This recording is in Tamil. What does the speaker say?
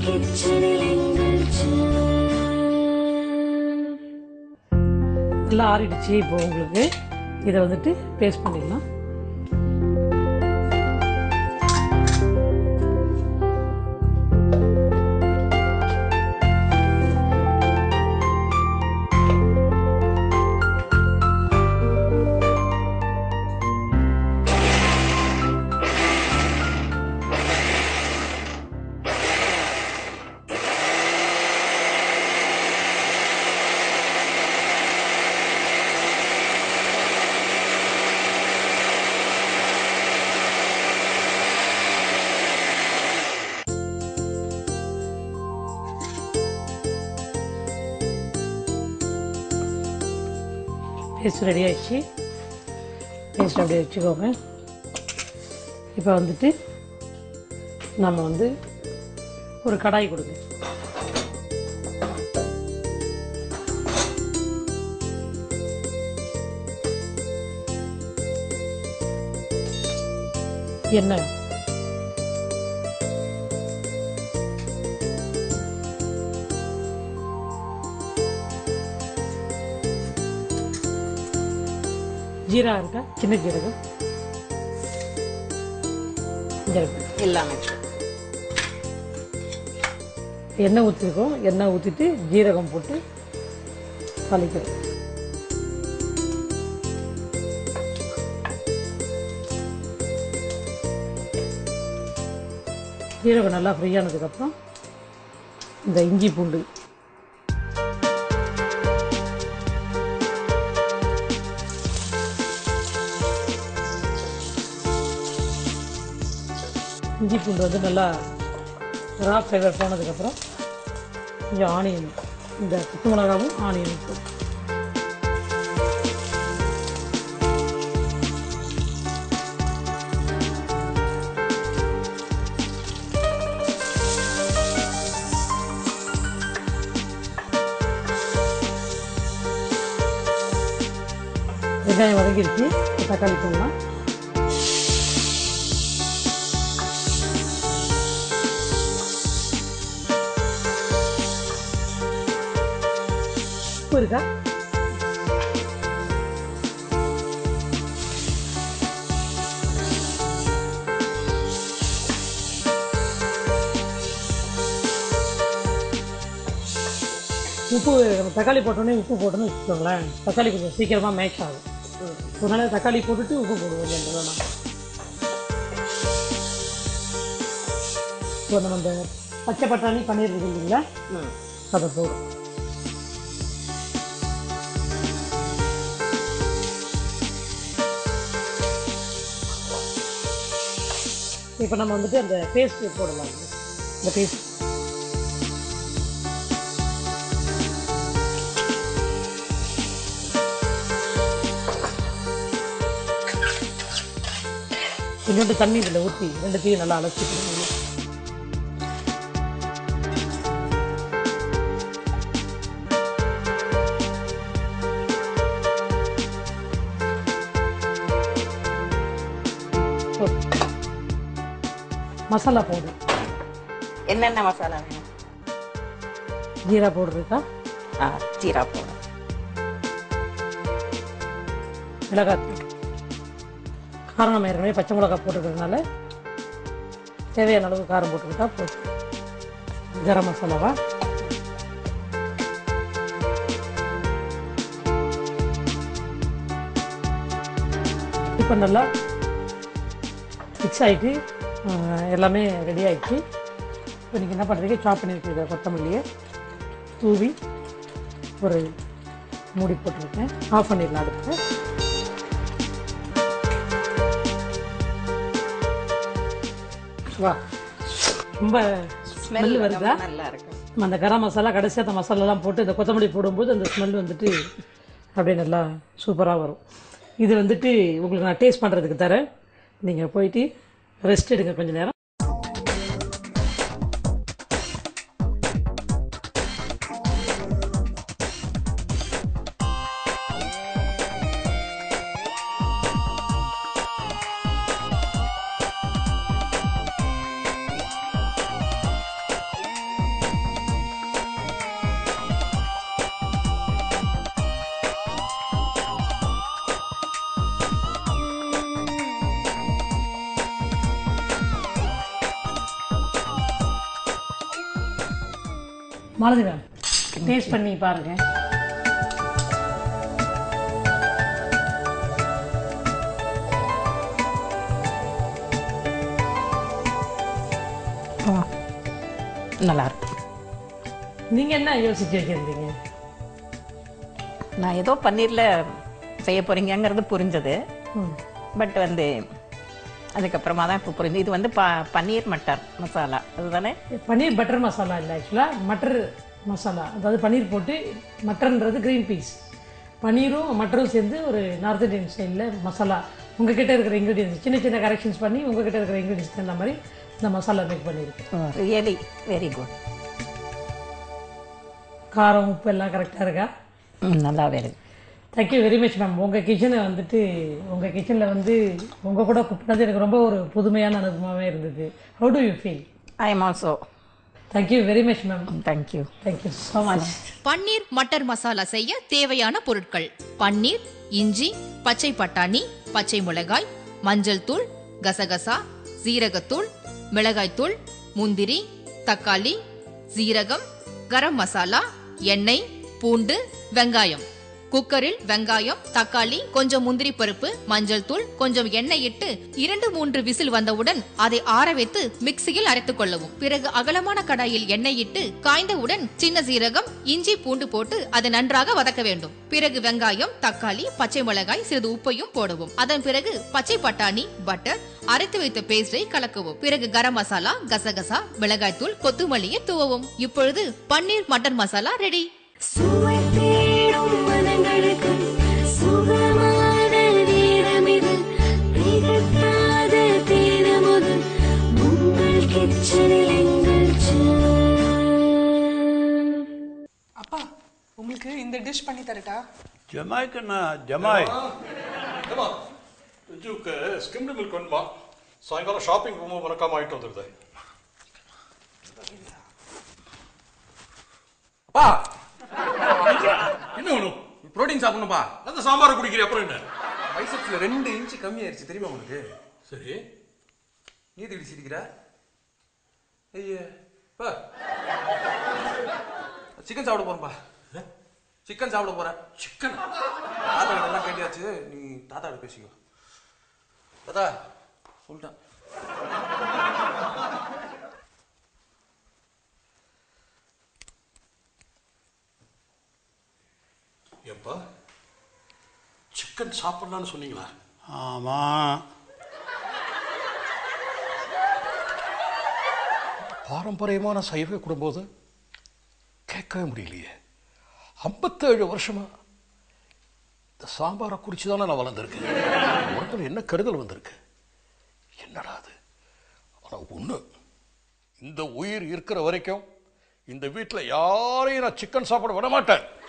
கிச்சனில் எங்கள் நல்லா ஆறிடுச்சு இப்போ உங்களுக்கு இதை வந்துட்டு பேஸ்ட் பண்ணிடலாம் பேஸ்ட் ரெடி ஆயிடுச்சு பேஸ்ட் அப்படியே வச்சுக்கோங்க இப்போ வந்துட்டு நம்ம வந்து ஒரு கடாய் கொடுங்க எண்ணெய் ஜீரா இருக்கா சின்ன ஜீரகம் ஜீரகம் எல்லாமே எண்ணெய் ஊற்றிருக்கோம் எண்ணெய் ஊற்றிட்டு ஜீரகம் போட்டு தாளிக்கிறோம் ஜீரகம் நல்லா ஃப்ரை ஆனதுக்கப்புறம் இந்த இஞ்சி பூண்டு இஞ்சி பூண்டு வந்து நல்லா ரா ஃப்ளேவர் போனதுக்கப்புறம் கொஞ்சம் ஆனியன் இந்த பச்சை மிளகாவும் ஆனியன் போட்டு வெங்காயம் வதங்கிருச்சு இப்ப தக்காளி போடலாம் உப்பு இருக்கா உப்பு நம்ம தக்காளி போட்டோன்னே உப்பு போட்டோன்னு வச்சுக்கோங்களேன் தக்காளி கொஞ்சம் சீக்கிரமாக மேட்ச் ஆகும் அதனால தக்காளி போட்டுட்டு உப்பு போடுவோம் இல்லைங்களா இப்போ நம்ம இந்த பச்சை பட்டாணி பன்னீர் இருக்கு இல்லைங்களா ம் அதை போடும் இப்போ நம்ம வந்துட்டு அந்த பேஸ்ட் போடலாம் இந்த பேஸ்ட் கொஞ்சோண்டு தண்ணி இதில் ஊற்றி ரெண்டுத்தையும் நல்லா அலசிக்கணும் மசாலா பவுடர் என்னென்ன மசாலா வேணும் ஜீரா பவுடர் இருக்கா ஆ ஜீரா போடும் மிளகாத்தூள் காரம் நம்ம ஏற்கனவே பச்சை மிளகாய் போட்டுருக்கிறதுனால தேவையான அளவு காரம் போட்டுக்கிட்டா போதும் கரம் மசாலாவா இப்போ நல்லா மிக்ஸ் ஆகிட்டு எல்லாமே ரெடி ஆயிடுச்சு இப்போ நீங்கள் என்ன பண்ணுறீங்க சாப் பண்ணி வச்சுருக்க கொத்தமல்லியை தூவி ஒரு மூடி போட்டிருக்கேன் ஆஃப் பண்ணிடலாம் அடுத்து வா ரொம்ப ஸ்மெல் வருதா நல்லா இருக்கும் நம்ம அந்த கரம் மசாலா கடைசி அந்த மசாலாலாம் போட்டு இந்த கொத்தமல்லி போடும்போது அந்த ஸ்மெல் வந்துட்டு அப்படியே நல்லா சூப்பராக வரும் இது வந்துட்டு உங்களுக்கு நான் டேஸ்ட் பண்ணுறதுக்கு தரேன் நீங்கள் போயிட்டு ரெஸ்ட் எடுங்க கொஞ்ச நேரம் மாலதி மேம் டேஸ்ட் பண்ணி பாருங்க நல்லா இருக்கு நீங்க என்ன யோசிச்சு வச்சிருந்தீங்க நான் ஏதோ பன்னீர்ல செய்ய போறீங்கங்கிறது புரிஞ்சது ம். பட் வந்து அதுக்கப்புறமா தான் இப்போ புரிஞ்சு இது வந்து ப பன்னீர் மட்டர் மசாலா அதுதானே பன்னீர் பட்டர் மசாலா இல்லை ஆக்சுவலாக மட்டர் மசாலா அதாவது பன்னீர் போட்டு மட்டர்ன்றது க்ரீன் பீஸ் பன்னீரும் மட்டரும் சேர்ந்து ஒரு நார்த் இந்தியன் ஸ்டைலில் மசாலா உங்ககிட்ட இருக்கிற இன்க்ரீடியன்ஸ் சின்ன சின்ன கரெக்ஷன்ஸ் பண்ணி உங்ககிட்ட இருக்கிற இன்க்ரீடியன்ஸ் தகுந்த மாதிரி இந்த மசாலா மேக் பண்ணியிருக்கேன் ரியலி வெரி குட் காரம் உப்பு எல்லாம் கரெக்டாக இருக்கா நல்லா வேறு தேங்க்யூ வெரி மச் மேம் உங்கள் கிச்சனை வந்துட்டு உங்கள் கிச்சனில் வந்து உங்கள் கூட குக் பண்ணது எனக்கு ரொம்ப ஒரு புதுமையான அனுபவமாகவே இருந்தது how do you feel I am also thank you very much ma'am thank you thank you so much paneer matar masala செய்ய தேவையான பொருட்கள் பன்னீர் இஞ்சி பச்சை பட்டாணி பச்சை மிளகாய் மஞ்சள் தூள் கசகசா சீரகத்தூள் மிளகாய்த்தூள் முந்திரி தக்காளி சீரகம் கரம் மசாலா எண்ணெய் பூண்டு வெங்காயம் குக்கரில் வெங்காயம் தக்காளி கொஞ்சம் முந்திரி பருப்பு மஞ்சள் தூள் கொஞ்சம் எண்ணெய் இட்டு இரண்டு மூன்று விசில் வந்தவுடன் அதை ஆற வைத்து மிக்சியில் அரைத்துக் கொள்ளவும் பிறகு அகலமான கடாயில் எண்ணெய் இட்டு காய்ந்தவுடன் சின்ன சீரகம் இஞ்சி பூண்டு போட்டு அதை நன்றாக வதக்க வேண்டும் பிறகு வெங்காயம் தக்காளி பச்சை மிளகாய் சிறிது உப்பையும் போடவும் அதன் பிறகு பச்சை பட்டாணி பட்டர் அரைத்து வைத்த பேஸ்டை கலக்கவும் பிறகு கரம் மசாலா கசகசா மிளகாய்த்தூள் கொத்துமல்லியை தூவவும் இப்பொழுது பன்னீர் மட்டன் மசாலா ரெடி சுவை தேடும் மனங்களுக்கு சுகமான நேரமிது திகட்டாத தீரமுது உங்கள் கிச்சனில் எங்கள் செல்ல அப்பா உங்களுக்கு இந்த டிஷ் பண்ணி தரட்டா ஜமாய்க்குண்ணா ஜமாய் ஏமா ರುಜುಕ್ಕೆ ಸ್ಕಿಮ್ಡ್ ಮಿಲ್ಕ್ ಒಂದು ಬಾ ಸಾಯಂಕಾಲ ಶಾಪಿಂಗ್ ಹೋಗೋ ಮನಕಾಮ ಆಯ್ತು ಅಂದಿರ್ದೆ அப்பா என்ன வேணும் புரோட்டீன் சாப்பிடணும்ப்பா அந்த சாம்பார் குடிக்கிறீ அப்புறம் என்ன பைசப்ஸ்ல ரெண்டு இன்ச் கம்மியாயிருச்சு தெரியுமா உங்களுக்கு சரி நீ எதுக்கு சிரிக்கிற ஐயே பா சிக்கன் சாப்பிட போறேன்ப்பா சிக்கன் சாப்பிட போறேன் சிக்கன் தாத்தா கிட்ட எல்லாம் கேட்டியாச்சு நீ தாத்தா கிட்ட பேசிக்கோ தாத்தா சொல்லிட்டேன் ஏப்பா சிக்கன் சாப்பிடலான்னு சொன்னீங்களா ஆமாம் பாரம்பரியமான சைவ குடும்போது கேட்கவே முடியலையே ஐம்பத்தேழு வருஷமா இந்த சாம்பாரை குறித்து தானே நான் வளர்ந்துருக்கேன் உடம்புல என்ன கருதல் வந்திருக்கு என்னடா அது ஆனால் ஒன்று இந்த உயிர் இருக்கிற வரைக்கும் இந்த வீட்டில் யாரையும் நான் சிக்கன் சாப்பிட விட மாட்டேன்